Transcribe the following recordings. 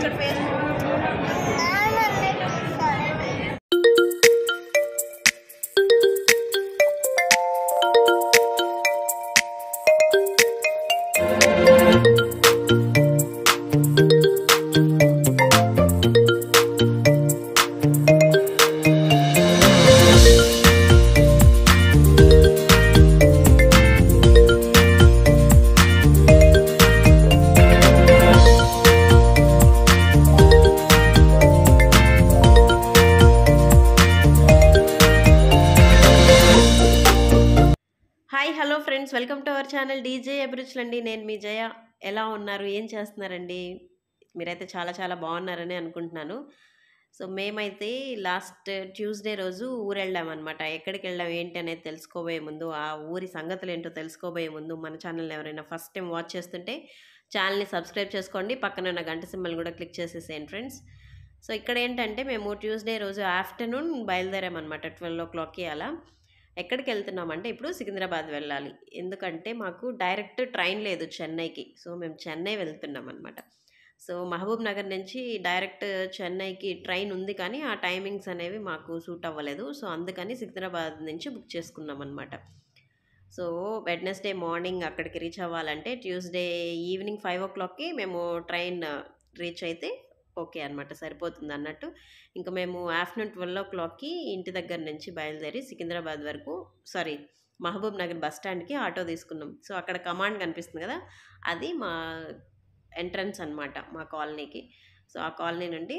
ఇక్కడ face hi hello friends welcome to our channel DJ అభిరుచులండి నేను మీ జయ ఎలా ఉన్నారు ఏం చేస్తున్నారండి మీరైతే చాలా చాలా బాగున్నారని అనుకుంటున్నాను సో మేమైతే లాస్ట్ ట్యూస్డే రోజు ఊరు వెళ్ళామన్నమాట ఎక్కడికి వెళ్ళాం ఏంటి అనేది తెలుసుకోబోయే ముందు ఆ ఊరి సంగతులు ఏంటో తెలుసుకోబోయే ముందు మన ఛానల్ ఎవరైనా ఫస్ట్ టైం వాచ్ చేస్తుంటే ఛానల్ని సబ్స్క్రైబ్ చేసుకోండి పక్కన ఉన్న గంట సింబల్ కూడా క్లిక్ చేసేసేయండి ఫ్రెండ్స్ సో ఇక్కడ ఏంటంటే మేము ట్యూస్డే రోజు ఆఫ్టర్నూన్ బయలుదేరామన్నమాట ట్వెల్వ్ ఓ క్లాక్కి అలా ఎక్కడికి వెళ్తున్నామంటే ఇప్పుడు సికింద్రాబాద్ వెళ్ళాలి ఎందుకంటే మాకు డైరెక్ట్ ట్రైన్ లేదు చెన్నైకి సో మేము చెన్నై వెళ్తున్నాం అనమాట సో మహబూబ్ నగర్ నుంచి డైరెక్ట్ చెన్నైకి ట్రైన్ ఉంది కానీ ఆ టైమింగ్స్ అనేవి మాకు సూట్ అవ్వలేదు సో అందుకని సికింద్రాబాద్ నుంచి బుక్ చేసుకున్నాం అనమాట సో వెడ్నెస్డే మార్నింగ్ అక్కడికి రీచ్ అవ్వాలంటే ట్యూస్డే ఈవినింగ్ ఫైవ్ ఓ క్లాక్కి మేము ట్రైన్ రీచ్ అయితే ఓకే అనమాట సరిపోతుంది అన్నట్టు ఇంకా మేము ఆఫ్టర్నూన్ ట్వెల్వ్ ఓ క్లాక్కి ఇంటి దగ్గర నుంచి బయలుదేరి సికింద్రాబాద్ వరకు సారీ మహబూబ్ నగర్ బస్ స్టాండ్కి ఆటో తీసుకున్నాం సో అక్కడ కమాండ్ కనిపిస్తుంది కదా అది మా ఎంట్రన్స్ అనమాట మా కాలనీకి సో ఆ కాలనీ నుండి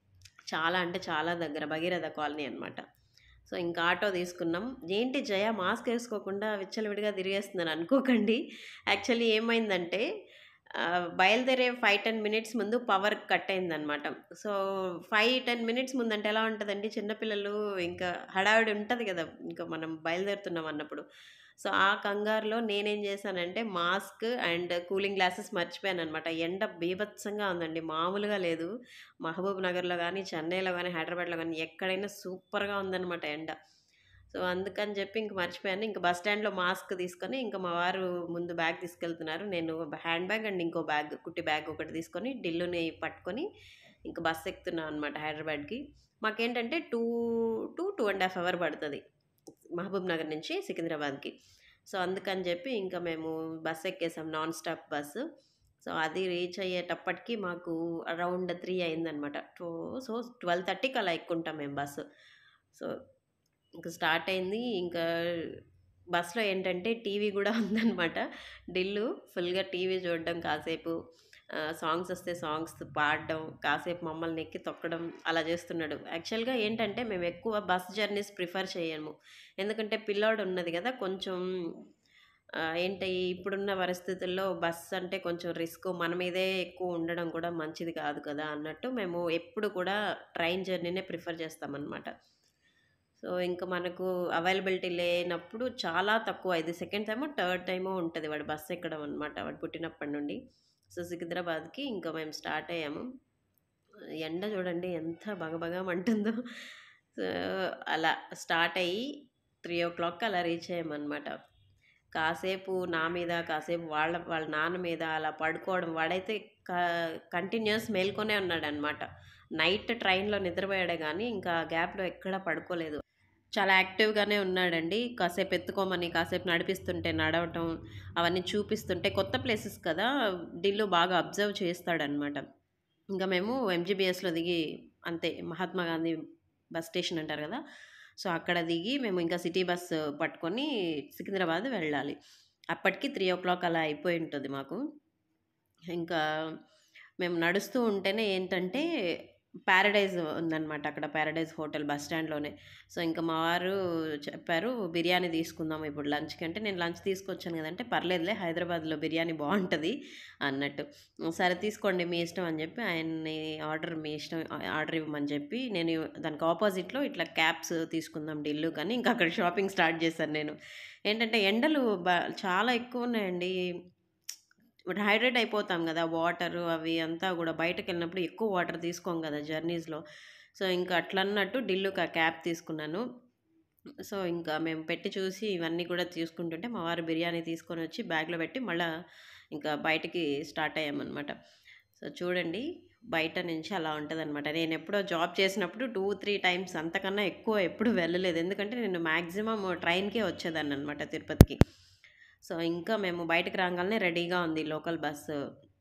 చాలా అంటే చాలా దగ్గర భగీరథ కాలనీ అనమాట సో ఇంకా ఆటో తీసుకున్నాం ఏంటి జయ మాస్క్ వేసుకోకుండా విచ్చలవిడిగా తిరిగేస్తున్నాను అనుకోకండి యాక్చువల్లీ ఏమైందంటే ఆ, బయలుదేరే ఫైవ్ టెన్ మినిట్స్ ముందు పవర్ కట్ అయిందనమాట సో ఫైవ్ టెన్ మినిట్స్ ముందు అంటే ఎలా ఉంటుందండి చిన్నపిల్లలు ఇంకా హడావిడి ఉంటుంది కదా ఇంకా మనం బయలుదేరుతున్నాం అన్నప్పుడు సో ఆ కంగారులో నేనేం చేశానంటే మాస్క్ అండ్ కూలింగ్ గ్లాసెస్ మర్చిపోయాను అనమాట ఎండ బీభత్సంగా ఉందండి మామూలుగా లేదు మహబూబ్ నగర్లో కానీ చెన్నైలో కానీ హైదరాబాద్లో కానీ ఎక్కడైనా సూపర్గా ఉందన్నమాట ఎండ సో అందుకని చెప్పి ఇంక మర్చిపోయాను ఇంక బస్ స్టాండ్లో మాస్క్ తీసుకొని ఇంకా మా వారు ముందు బ్యాగ్ తీసుకెళ్తున్నారు నేను హ్యాండ్ బ్యాగ్ అండ్ ఇంకో బ్యాగ్ కుట్టి బ్యాగ్ ఒకటి తీసుకొని ఢిల్లుని పట్టుకొని ఇంకా బస్ ఎక్కుతున్నాను అనమాట హైదరాబాద్కి మాకేంటంటే two two two and half hour పడుతుంది మహబూబ్ నగర్ నుంచి సికింద్రాబాద్కి సో అందుకని చెప్పి ఇంకా మేము బస్ ఎక్కేసాం నాన్ స్టాప్ బస్సు సో అది రీచ్ అయ్యేటప్పటికి మాకు అరౌండ్ త్రీ అయిందనమాట టూ సో ట్వెల్వ్ థర్టీకి అలా ఎక్కుంటాం మేము బస్సు సో ఇంకా స్టార్ట్ అయింది ఇంకా బస్సులో ఏంటంటే టీవీ కూడా ఉందన్నమాట ఢిల్లు ఫుల్గా టీవీ చూడడం కాసేపు సాంగ్స్ వస్తే సాంగ్స్ పాడడం కాసేపు మమ్మల్ని ఎక్కి తొక్కడం అలా చేస్తున్నాడు యాక్చువల్గా ఏంటంటే మేము ఎక్కువ బస్ జర్నీస్ ప్రిఫర్ చేయము ఎందుకంటే పిల్లోడు ఉన్నది కదా కొంచెం ఆ, ఏంటి ఇప్పుడున్న పరిస్థితుల్లో బస్ అంటే కొంచెం రిస్క్ మన మీదే ఎక్కువ ఉండడం కూడా మంచిది కాదు కదా అన్నట్టు మేము ఎప్పుడు కూడా ట్రైన్ జర్నీనే ప్రిఫర్ చేస్తామన్నమాట సో ఇంకా మనకు అవైలబిలిటీ లేనప్పుడు చాలా తక్కువ ఇది సెకండ్ టైమో థర్డ్ టైమో ఉంటుంది వాడు బస్సు ఎక్కడం అనమాట వాడు పుట్టినప్పటి నుండి సో సికింద్రాబాద్కి ఇంకా మేము స్టార్ట్ అయ్యాము ఎండ చూడండి ఎంత బగబగా మంటుందో సో అలా స్టార్ట్ అయ్యి త్రీ ఓ క్లాక్ అలా రీచ్ అయ్యామన్నమాట కాసేపు నా మీద కాసేపు వాళ్ళ వాళ్ళ నాన్న మీద అలా పడుకోవడం వాడైతే కంటిన్యూస్ మేల్కొనే ఉన్నాడు అనమాట నైట్ ట్రైన్లో నిద్రపోయాడే కానీ ఇంకా గ్యాప్లో ఎక్కడా పడుకోలేదు చాలా యాక్టివ్గానే ఉన్నాడండి కాసేపు ఎత్తుకోమని కాసేపు నడిపిస్తుంటే నడవటం అవన్నీ చూపిస్తుంటే కొత్త ప్లేసెస్ కదా ఢిల్లు బాగా అబ్జర్వ్ చేస్తాడనమాట ఇంకా మేము ఎంజీబీఎస్లో దిగి అంతే మహాత్మా గాంధీ బస్ స్టేషన్ అంటారు కదా సో అక్కడ దిగి మేము ఇంకా సిటీ బస్ పట్టుకొని సికింద్రాబాద్ వెళ్ళాలి అప్పటికి త్రీ ఓ క్లాక్ అలా అయిపోయి ఉంటుంది మాకు ఇంకా మేము నడుస్తూ ఉంటేనే ఏంటంటే ప్యారడైజ్ ఉందన్నమాట అక్కడ ప్యారడైజ్ హోటల్ బస్ స్టాండ్లోనే సో ఇంకా మా వారు చెప్పారు బిర్యానీ తీసుకుందాం ఇప్పుడు లంచ్కి అంటే నేను లంచ్ తీసుకొచ్చాను కదంటే పర్లేదులే హైదరాబాద్లో బిర్యానీ బాగుంటుంది అన్నట్టు సరే తీసుకోండి మీ ఇష్టం అని చెప్పి ఆయన్ని ఆర్డర్ మీ ఇష్టం ఆర్డర్ ఇవ్వమని చెప్పి నేను దానికి ఆపోజిట్లో ఇట్లా క్యాప్స్ తీసుకుందాం ఢిల్లు కానీ ఇంకా అక్కడ షాపింగ్ స్టార్ట్ చేశాను నేను ఏంటంటే ఎండలు బా చాలా ఎక్కువ ఉన్నాయండి హైడ్రేట్ అయిపోతాం కదా వాటర్ అవి అంతా కూడా బయటకు వెళ్ళినప్పుడు ఎక్కువ వాటర్ తీసుకోం కదా జర్నీస్లో సో ఇంకా అట్లా అన్నట్టు ఢిల్లుకి ఆ క్యాప్ తీసుకున్నాను సో ఇంకా మేము పెట్టి చూసి ఇవన్నీ కూడా తీసుకుంటుంటే మా వారు బిర్యానీ తీసుకొని వచ్చి బ్యాగ్లో పెట్టి మళ్ళీ ఇంకా బయటికి స్టార్ట్ అయ్యామన్నమాట సో చూడండి బయట నుంచి అలా ఉంటదనమాట. నేనెప్పుడో జాబ్ చేసినప్పుడు 2, 3 టైమ్స్ అంతకన్నా ఎక్కువ ఎప్పుడు వెళ్ళలేదు. ఎందుకంటే నేను మాక్సిమం ట్రైన్‌కే వచ్చేదాన్ననమాట తిరుపతికి. సో, ఇంకా మేము బయటకి రాంగాల్నే రెడీగా ఉంది లోకల్ బస్సు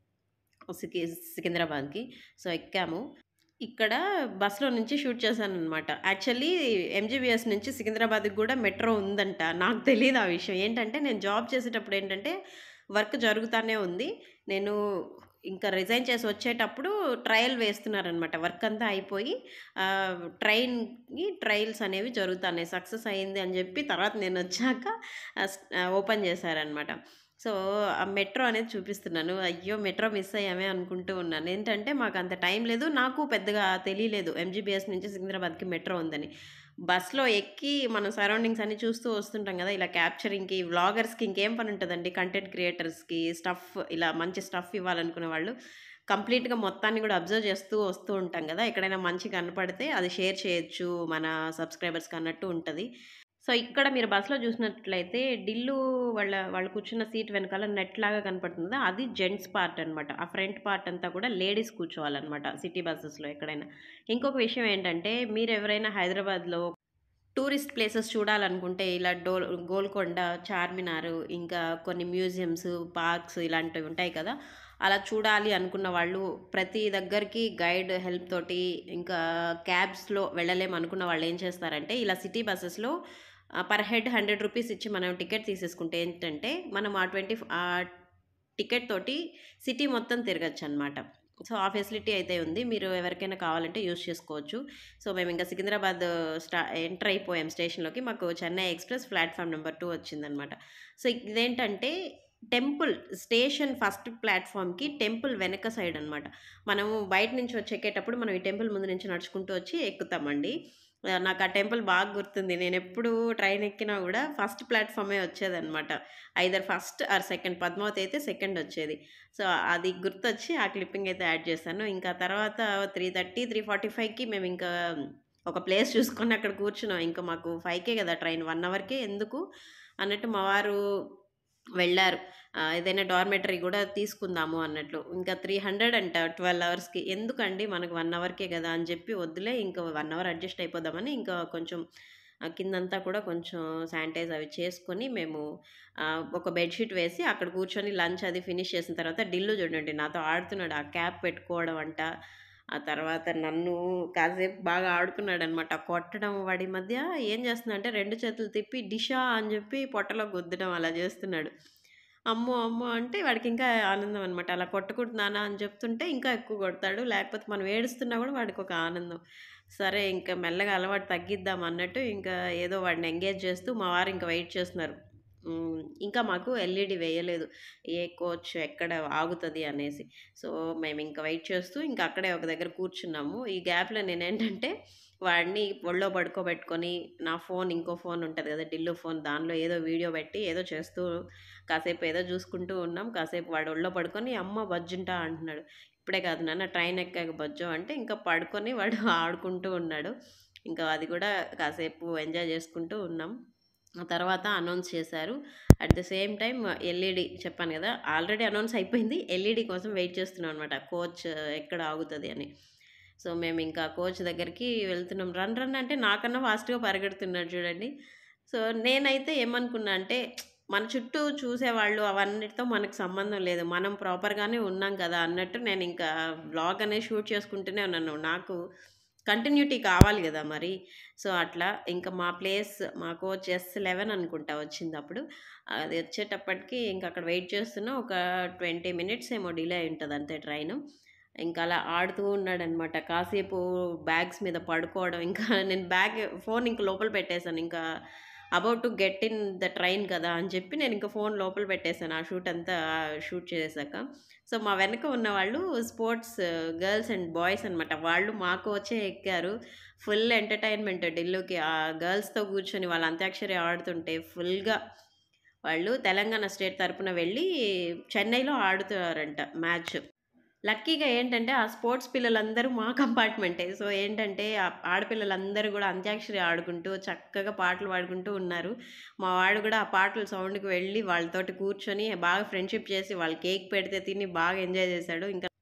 సికి సికింద్రాబాద్‌కి. సో, ఎక్కాము. ఇక్కడ బస్‌లో నుంచి షూట్ చేశాననమాట. యాక్చువల్లీ ఎంజీబీఎస్ నుంచి సికింద్రాబాద్‌కి గూడా మెట్రో ఉందంట. నాకు తెలీదు ఆ విషయం. ఏంటంటే నేను జాబ్ చేసేటప్పుడు ఏంటంటే వర్క్ జరుగుతానే ఉంది. నేను ఇంకా రిజైన్ చేసి వచ్చేటప్పుడు ట్రయల్ వేస్తున్నారనమాట. వర్క్ అంతా అయిపోయి ఆహ్, ట్రైన్‌కి ట్రయల్స్ అనేవి జరుగుతాన్నాయి. సక్సెస్ అయింది అని జెప్పి తర్వాత నేనొచ్చాక ఆహ్, స్ ఓపెన్ చేశారనమాట. సో, ఆ మెట్రో అనేది చూపిస్తున్నాను. అయ్యో! మెట్రో మిస్ అయ్యామే అనుకుంటూ ఉన్నాను. ఏంటంటే మాకంత టైం లేదు. నాకు పెద్దగా తెలీలేదు ఎంజీబీఎస్ నుంచి సికింద్రాబాద్‌కి మెట్రో ఉందని. బస్‌లో ఎక్కి మనం సరౌండింగ్స్ అన్నీ చూస్తూ వస్తుంటాం గదా! ఇలా క్యాప్చరింగ్‌కి, వ్లాగర్స్‌కి ఇంకేం పనుంటదండి. కంటెంట్ క్రియేటర్స్‌కి స్టఫ్ ఇలా మంచి స్టఫ్ ఇవ్వాలనుకునే వాళ్ళు కంప్లీట్‌గా మొత్తాన్ని గూడా అబ్జర్వ్ చేస్తూ వస్తూ ఉంటాం గదా! ఎక్కడైనా మంచి కనపడితే అది షేర్ చేయొచ్చు మన సబ్‌స్క్రైబర్స్‌కి అన్నట్టు ఉంటది. సో, ఇక్కడ మీరు బస్‌లో చూసినట్లయితే డిల్లు వాళ్ళ వాళ్ళు కూర్చున్న సీట్ వెనకాల నెట్‌లాగా కనపడుతుంది కదా! అది జెంట్స్ పార్ట్ అనమాట. ఆ ఫ్రంట్ పార్ట్ అంతా కూడా లేడీస్ కూర్చోవాలనమాట సిటీ బసెస్‌లో ఎక్కడైనా. ఇంకొక విషయం ఏంటంటే మీరెవరైనా హైదరాబాద్‌లో టూరిస్ట్ ప్లేసెస్ చూడాలనుకుంటే ఇలా డోల్ గోల్కొండ, చార్మినార్ ఇంకా కొన్ని మ్యూజియమ్స్, పార్క్స్ ఇలాంటివి ఉంటాయి కదా! అలా చూడాలి అనుకున్న వాళ్ళు ప్రతి దగ్గరికి గైడ్ హెల్ప్ తోటి ఇంకా క్యాబ్స్‌లో వెళ్ళలేము అనుకున్న వాళ్ళు ఏం చేస్తారంటే ఇలా సిటీ బసెస్‌లో ఆహ్, పర్ హెడ్ 100 రూపీస్ ఇచ్చి మనం టికెట్ తీసేసుకుంటే ఏంటంటే మనం ఆ 20 ఫ్ ఆహ్, టికెట్ తోటి సిటీ మొత్తం తిరగొచ్చనమాట. సో, ఆ ఫెసిలిటీ అయితే ఉంది. మీరు ఎవరికైనా కావాలంటే యూజ్ చేసుకోవచ్చు. సో, మేమింక సికింద్రాబాద్ స్టా ఎంటర్ అయిపోయాం స్టేషన్‌లోకి. మాకు చెన్నై ఎక్స్‌ప్రెస్ ప్లాట్‌ఫార్మ్ నంబర్ 2 వచ్చిందనమాట. సో, ఇదేంటంటే టెంపుల్ స్టేషన్ ఫస్ట్ ప్లాట్‌ఫార్మ్‌కి టెంపుల్ వెనక సైడ్ అనమాట. మనము బయట నుంచి వచ్చి ఎక్కేటప్పుడు మనం ఈ టెంపుల్ ముందు నుంచి నడుచుకుంటూ వచ్చి ఎక్కుతామండి. ఆహ్, నాకు ఆ టెంపుల్ బాగా గుర్తుంది. నేనెప్పుడు ట్రైన్ ఎక్కినా గూడా ఫస్ట్ ప్లాట్‌ఫార్మే వచ్చేదనమాట. Either first or second Padmavati అయితే సెకండ్ వచ్చేది. సో, అది గుర్తొచ్చి ఆ క్లిప్పింగ్ అయితే యాడ్ చేశాను. ఇంకా తర్వాత 3:30, 3:45కి మేమింకా ఒక ప్లేస్ చూసుకొని అక్కడ కూర్చున్నాం. ఇంక మాకు 5కే కదా ట్రైన్ 1 అవర్‌కే ఎందుకు అన్నట్టు మా వారు వెళ్లారు. ఆహ్, ఏదైనా డార్మెటరీ గూడా తీసుకుందాము అన్నట్లు. ఇంకా 300 అంట 12 అవర్స్‌కి. ఎందుకండి మనకు 1 అవర్‌కే గదా! అని జెప్పి వద్దులే ఇంక 1 అవర్ అడ్జస్ట్ అయిపోదామని ఇంకా కొంచెం ఆహ్, కిందంతా కూడా కొంచెం శానిటైజ్ అవి చేసుకొని మేము ఆహ్, ఒక బెడ్‌షీట్ వేసి అక్కడ కూర్చొని లంచ్ అది ఫినిష్ చేసిన తర్వాత డిల్లు చూడండి నాతో ఆడుతున్నాడు. ఆ క్యాప్ పెట్టుకోవడం అంట. ఆ తర్వాత నన్ను కాసేపు బాగా ఆడుకున్నాడనమాట. కొట్టడం వాడి ఈ మధ్య ఏం చేస్తున్నాడంటే 2 చేతులు తిప్పి డిషా అని జెప్పి పొట్టలో గుద్దడం అలా చేస్తున్నాడు. అమ్మో! అమ్మో! అంటే వాడికింకా ఆనందం అనమాట. అలా కొట్టకూడదు నాన్న అని చెప్తుంటే ఇంకా ఎక్కువ కొడతాడు. లేకపోతే మనం ఏడుస్తున్నా గూడా వాడికొక ఆనందం. సరే ఇంక మెల్లగా అలవాటు తగ్గిద్దాం అన్నట్టు ఇంకా ఏదో వాడిని ఎంగేజ్ చేస్తూ మా వారు ఇంక వెయిట్ చేస్తున్నారు. హ్మ్. ఇంకా మాకు ఎల్ఈడీ వేయలేదు. ఏ కోచ్ ఎక్కడ ఆగుతది అనేసి. సో, మేమింక వెయిట్ చేస్తూ ఇంక అక్కడే ఒక దగ్గర కూర్చున్నాము. ఈ గ్యాప్‌లో నేనేంటంటే వాడిని ఒళ్ళో పడుకోబెట్టుకొని నా ఫోన్ ఇంకో ఫోన్ ఉంటది గదా! డిల్లు ఫోన్ దానిలో ఏదో వీడియో పెట్టి ఏదో చేస్తూ కాసేపు ఏదో చూసుకుంటూ ఉన్నాం. కాసేపు వాడు ఒళ్ళో పడుకొని అమ్మ బజ్జుంటా అంటున్నాడు. ఇప్పుడే కాదు నాన్న ట్రైన్ ఎక్కాక బజ్జో అంటే ఇంకా పడుకొని వాడు ఆడుకుంటూ ఉన్నాడు. ఇంకా అది గూడా కాసేపు ఎంజాయ్ చేసుకుంటూ ఉన్నాం. ఆ తర్వాత అనౌన్స్ చేశారు. At the same time LED చెప్పాను గదా! ఆల్రెడీ అనౌన్స్ అయిపోయింది. ఎల్ఈడీ కోసం వెయిట్ చేస్తున్నాం అనమాట. కోచ్ ఎక్కడ ఆగుతది అని. సో, మేమింకా కోచ్ దగ్గరికి వెళ్తున్నాం. రన్ రన్ అంటే నాకన్నా ఫాస్ట్‌గా పరిగెడుతున్నాడు చూడండి. సో, నేనైతే ఏమనుకున్నా అంటే మన చుట్టూ చూసేవాళ్ళు అవన్నిటితో మనకు సంబంధం లేదు. మనం ప్రాపర్‌గానే ఉన్నాం కదా! అన్నట్టు నేనింకా వ్లాగ్ అనేది షూట్ చేసుకుంటూనే ఉన్నాను. నాకు కంటిన్యూటీ కావాలి గదా! మరి. సో, అట్లా ఇంక మా ప్లేస్ మా కోచ్ ఎస్11 అనుకుంటా వచ్చిందప్పుడు. అది వచ్చేటప్పటికి ఇంక అక్కడ వెయిట్ చేస్తున్నా. ఒక 20 మినిట్స్ ఏమో డిలే అయ్యుంటది అంతే ట్రైను. ఇంక అలా ఆడుతూ ఉన్నాడనమాట. కాసేపు బ్యాగ్స్ మీద పడుకోవడం ఇంకా నేను బ్యాగ్ ఫోన్ ఇంక లోపల పెట్టేసాను. ఇంకా about to get in the train కదా! అని చెప్పి నేనింక ఫోన్ లోపల పెట్టేసాను. ఆ షూట్ అంతా షూట్ చేసేసాక. సో, మా వెనక ఉన్నవాళ్ళు స్పోర్ట్స్ గర్ల్స్ అండ్ బాయ్స్ అనమాట. వాళ్ళు మా కోచే ఎక్కారు. ఫుల్ ఎంటర్‌టైన్‌మెంట్ డిల్లుకి. ఆ గర్ల్స్‌తో కూర్చొని వాళ్ళు అంత్యాక్షరి ఆడుతుంటే ఫుల్‌గా వాళ్ళు తెలంగాణ స్టేట్ తరపున వెళ్ళి చెన్నైలో ఆడుతారంట మ్యాచ్. లక్కీగా ఏంటంటే ఆ స్పోర్ట్స్ పిల్లలందరూ మా కంపార్ట్మెంటే. సో, ఏంటంటే ఆ ఆడపిల్లలందరూ గూడా అంత్యాక్షరి ఆడుకుంటూ చక్కగా పాటలు పాడుకుంటూ ఉన్నారు. మా వాడు గూడా ఆ పాటల సౌండ్‌కి వెళ్ళి వాళ్ళతోటి కూర్చొని బాగా ఫ్రెండ్‌షిప్ చేసి వాళ్ళు కేక్ పెడితే తిని బాగా ఎంజాయ్ చేశాడు. ఇంకా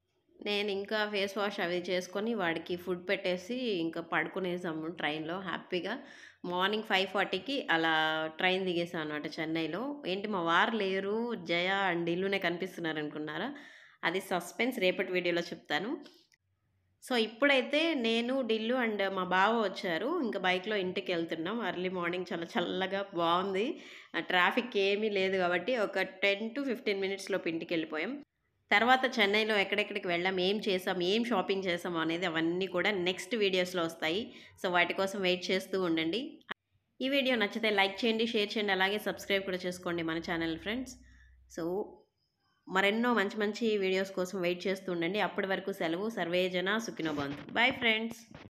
నేను ఇంకా ఫేస్ వాష్ అవి చేసుకొని వాడికి ఫుడ్ పెట్టేసి ఇంకా పడుకునేసాము ట్రైన్లో హ్యాపీగా మార్నింగ్ ఫైవ్ ఫార్టీకి అలా ట్రైన్ దిగేసాం అనమాట చెన్నైలో ఏంటి మా వారు లేరు జయ అండ్ ఇల్లునే కనిపిస్తున్నారు అనుకున్నారా అది సస్పెన్స్ రేపటి వీడియోలో చెప్తాను సో ఇప్పుడైతే నేను డిల్లు అండ్ మా బావ వచ్చారు ఇంకా బైక్లో ఇంటికి వెళ్తున్నాం ఎర్లీ మార్నింగ్ చాలా చల్లగా బాగుంది ట్రాఫిక్ ఏమీ లేదు కాబట్టి ఒక టెన్ టు ఫిఫ్టీన్ మినిట్స్లోపు ఇంటికి వెళ్ళిపోయాం తర్వాత చెన్నైలో ఎక్కడెక్కడికి వెళ్ళాం ఏం చేసాం ఏం షాపింగ్ చేసాం అనేది అవన్నీ కూడా నెక్స్ట్ వీడియోస్లో వస్తాయి సో వాటి కోసం వెయిట్ చేస్తూ ఉండండి ఈ వీడియో నచ్చితే లైక్ చేయండి షేర్ చేయండి అలాగే సబ్స్క్రైబ్ కూడా చేసుకోండి మన ఛానల్ ఫ్రెండ్స్ సో మరెన్నో మంచి మంచి వీడియోస్ కోసం వెయిట్ చేస్తూ ఉండండి అప్పటి వరకు సెలవు సర్వేజన సుఖినోబంత్ బాయ్ ఫ్రెండ్స్